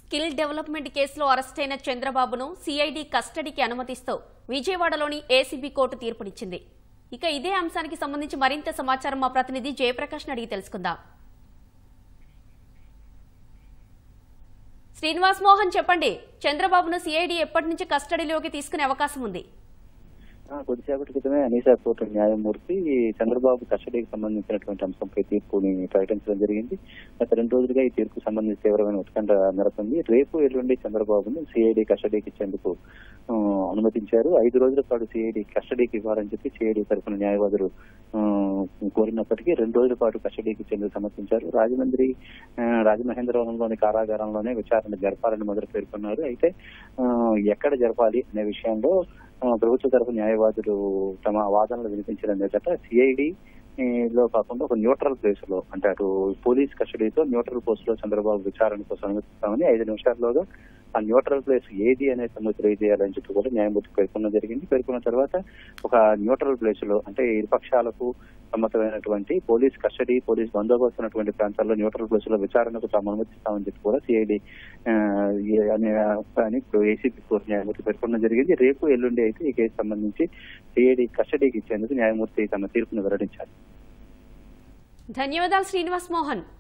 skill development కేసులో అరెస్టైన చంద్రబాబును CID కస్టడీకి అనుమతిస్తూ విజయవాడలోని ఏసీబీ కోర్టు తీర్పునిచ్చింది ఇక ఇదే అంశానికి సంబంధించి మరింత సమాచారం మా ప్రతినిధి జయప్రకాష్ అడిగి తెలుసుకుందాం శ్రీనివాస్ మోహన్ చెప్పండి చంద్రబాబును సిఐడి ఎప్పటి నుంచి కస్టడీలోకి తీసుకునే అవకాశం ఉంది ఆ, కొద్దిసేపటి క్రితమే అనీసా కోర్టు న్యాయమూర్తి చంద్రబాబు కస్టడీకి సంబంధించినటువంటి అంశంపై తీర్పుని ప్రకటించడం జరిగింది గత రెండు రోజులుగా ఈ తీర్పుకు సంబంధించి తీవ్రమైన ఉత్కంఠ నెలకొంది రేపు ఎల్లుండి చంద్రబాబును సిఐడి కస్టడీకి ఇచ్చేందుకు ఆ, అనుమతించారు ఐదు రోజుల పాటు సిఐడి కస్టడీకి ఇవ్వాలని చెప్పి సిఐడి తరఫున న్యాయవాదులు ఆ, కోరినప్పటికీ రెండు రోజుల పాటు కస్టడీకి ఇచ్చేందుకు సమర్పించారు రాజమండ్రి ఆ, రాజమహేంద్రవరంలోని కారాగారంలోనే విచారణ జరపాలని మొదలు పేర్కొన్నారు అయితే ఆ, ఎక్కడ జరపాలి అనే విషయంలో ఆ, ప్రభుత్వ తరఫు న్యాయవాదులు తమ వాదనలు వినిపించడం లేదట సిఐడి లో కాకుండా ఒక న్యూట్రల్ ప్లేస్ లో అంటే అటు పోలీస్ కస్టడీతో న్యూట్రల్ పోస్ట్ లో చంద్రబాబు విచారణ కోసం అనుమతిస్తామని ఐదు నిమిషాల్లోగా ఆ న్యూట్రల్ ప్లేస్ ఏది అనే సంగతి తెలియజేయాలని చెప్పి కూడా న్యాయమూర్తి పేర్కొనడం జరిగింది పేర్కొన్న తర్వాత ఒక న్యూట్రల్ ప్లేస్ లో అంటే ఇరు పక్షాలకు సమ్మతమైనటువంటి పోలీస్ కస్టడీ పోలీస్ బందోబస్తు ఉన్నటువంటి ప్రాంతాల్లో న్యూట్రల్ ప్లేస్ లో విచారణకు తాము అనుమతిస్తామని చెప్పి కూడా సిఐడి అనే అని ఇప్పుడు ఏసీపీ కోర్టు న్యాయమూర్తి పేర్కొనడం జరిగింది రేపు ఎల్లుండి అయితే ఈ కేసు సంబంధించి సిఐడి కస్టడీకి ఇచ్చేందుకు న్యాయమూర్తి తమ తీర్పును వెల్లడించారు ధన్యవాదాలు శ్రీనివాస్ మోహన్